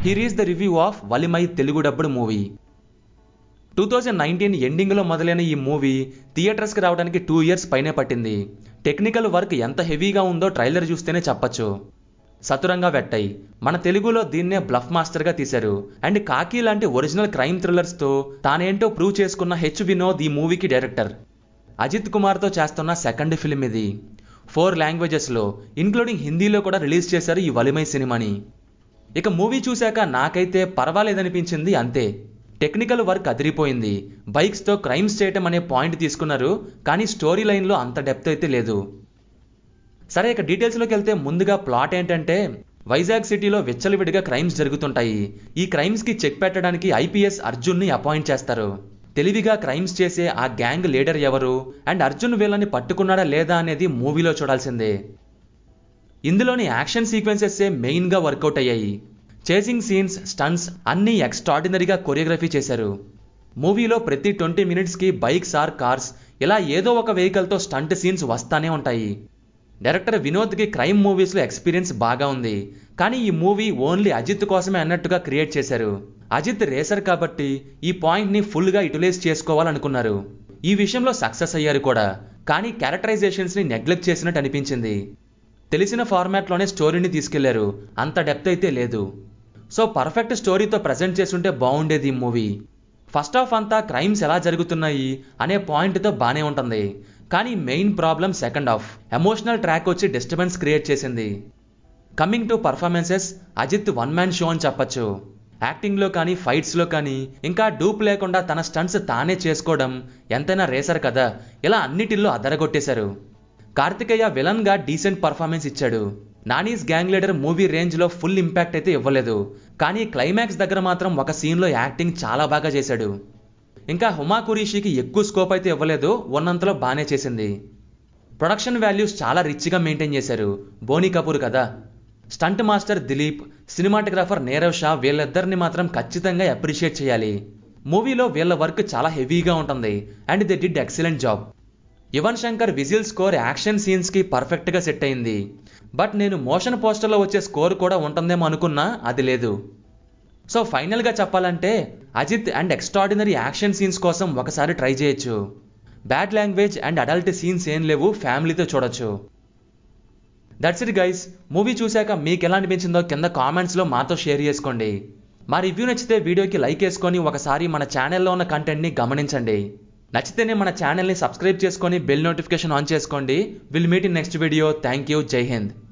here is the review of Valimai Telugu డబ్బుడు movie two thousand nineteen ఎండింగ్లో మొదలైన ఈ మూవీ థియేటర్స్కి రావడానికి టూ ఇయర్స్ పైనే పట్టింది టెక్నికల్ వర్క్ ఎంత హెవీగా ఉందో ట్రైలర్ చూస్తేనే చెప్పచ్చు సతురంగా వెట్టై మన తెలుగులో దీన్నే బ్లఫ్ మాస్టర్గా తీశారు అండ్ కాకి లాంటి ఒరిజినల్ క్రైమ్ థ్రిల్లర్స్తో తానేంటో ప్రూవ్ చేసుకున్న హెచ్ వినోద్ ఈ మూవీకి డైరెక్టర్ అజిత్ కుమార్తో చేస్తున్న సెకండ్ ఫిల్మ్ ఇది ఫోర్ లాంగ్వేజెస్లో ఇంక్లూడింగ్ హిందీలో కూడా రిలీజ్ చేశారు ఈ వలిమై సినిమాని ఇక మూవీ చూశాక నాకైతే పర్వాలేదనిపించింది అంతే టెక్నికల్ వర్క్ అదిరిపోయింది బైక్స్తో క్రైమ్స్ చేయటం అనే పాయింట్ తీసుకున్నారు కానీ స్టోరీ లైన్లో అంత డెప్త్ అయితే లేదు సరే ఇక డీటెయిల్స్లోకి వెళ్తే ముందుగా ప్లాట్ ఏంటంటే వైజాగ్ సిటీలో విచ్చలవిడిగా క్రైమ్స్ జరుగుతుంటాయి ఈ క్రైమ్స్కి చెక్ పెట్టడానికి ఐపీఎస్ అర్జున్ని అపాయింట్ చేస్తారు తెలివిగా క్రైమ్స్ చేసే ఆ గ్యాంగ్ లీడర్ ఎవరు అండ్ అర్జున్ వీళ్ళని పట్టుకున్నాడా లేదా అనేది మూవీలో చూడాల్సిందే ఇందులోని యాక్షన్ సీక్వెన్సెస్సే మెయిన్గా వర్కౌట్ అయ్యాయి చేసింగ్ సీన్స్ స్టన్స్ అన్నీ ఎక్స్ట్రాడినరీగా కొరియోగ్రఫీ చేశారు మూవీలో ప్రతి ట్వంటీ మినిట్స్కి బైక్స్ ఆర్ కార్స్ ఇలా ఏదో ఒక వెహికల్తో స్టంట్ సీన్స్ వస్తానే ఉంటాయి డైరెక్టర్ వినోద్కి క్రైమ్ మూవీస్లో ఎక్స్పీరియన్స్ బాగా ఉంది కానీ ఈ మూవీ ఓన్లీ అజిత్ కోసమే అన్నట్టుగా క్రియేట్ చేశారు అజిత్ రేసర్ కాబట్టి ఈ పాయింట్ని ఫుల్గా యూటిలైజ్ చేసుకోవాలనుకున్నారు ఈ విషయంలో సక్సెస్ అయ్యారు కూడా కానీ క్యారెక్టరైజేషన్స్ని నెగ్లెక్ట్ చేసినట్టు అనిపించింది తెలిసిన ఫార్మాట్లోనే స్టోరీని తీసుకెళ్లారు అంత డెప్త్ అయితే లేదు సో పర్ఫెక్ట్ స్టోరీతో ప్రజెంట్ చేస్తుంటే బాగుండేది ఈ మూవీ ఫస్ట్ ఆఫ్ అంతా క్రైమ్స్ ఎలా జరుగుతున్నాయి అనే పాయింట్తో బాగానే ఉంటుంది కానీ main problem second half emotional track వచ్చి డిస్టర్బెన్స్ క్రియేట్ చేసింది coming to performances Ajith one man show అని చెప్పచ్చు యాక్టింగ్లో కానీ ఫైట్స్లో కానీ ఇంకా డూప్ లేకుండా తన స్టంట్స్ తానే చేసుకోవడం ఎంతైనా రేసర్ కదా ఇలా అన్నిటిల్లో అదరగొట్టేశారు కార్తికేయ విలన్గా డీసెంట్ పర్ఫార్మెన్స్ ఇచ్చాడు నానీస్ గ్యాంగ్ లీడర్ మూవీ రేంజ్లో ఫుల్ ఇంపాక్ట్ అయితే ఇవ్వలేదు కానీ క్లైమాక్స్ దగ్గర మాత్రం ఒక సీన్లో యాక్టింగ్ చాలా బాగా చేశాడు ఇంకా హుమా కురీషికి ఎక్కువ స్కోప్ అయితే ఇవ్వలేదు ఉన్నంతలో బాగానే చేసింది ప్రొడక్షన్ వాల్యూస్ చాలా రిచ్గా మెయింటైన్ చేశారు బోనీ కపూర్ కదా stunt master Dilip cinematographer Nirav Shah వీళ్ళిద్దరిని మాత్రం ఖచ్చితంగా అప్రిషియేట్ చేయాలి మూవీలో వీళ్ళ వర్క్ చాలా హెవీగా ఉంటుంది and they did excellent job Yuvan Shankar విజిల్ స్కోర్ యాక్షన్ సీన్స్కి పర్ఫెక్ట్గా సెట్ అయింది బట్ నేను మోషన్ పోస్టర్లో వచ్చే స్కోర్ కూడా ఉంటుందేమో అనుకున్నా అది లేదు సో ఫైనల్గా చెప్పాలంటే Ajith and extraordinary action scenes కోసం ఒకసారి ట్రై చేయొచ్చు bad language and adult scenes ఏం లేవు ఫ్యామిలీతో చూడొచ్చు దట్స్ ఇట్ గైస్ మూవీ చూశాక మీకు ఎలా అనిపించిందో కింద కామెంట్స్లో మాతో షేర్ చేసుకోండి మా రివ్యూ నచ్చితే వీడియోకి లైక్ వేసుకొని ఒకసారి మన ఛానల్లో ఉన్న కంటెంట్ని గమనించండి నచ్చితేనే మన ఛానల్ని సబ్స్క్రైబ్ చేసుకొని బెల్ నోటిఫికేషన్ ఆన్ చేసుకోండి will meet in next video thank you Jai Hind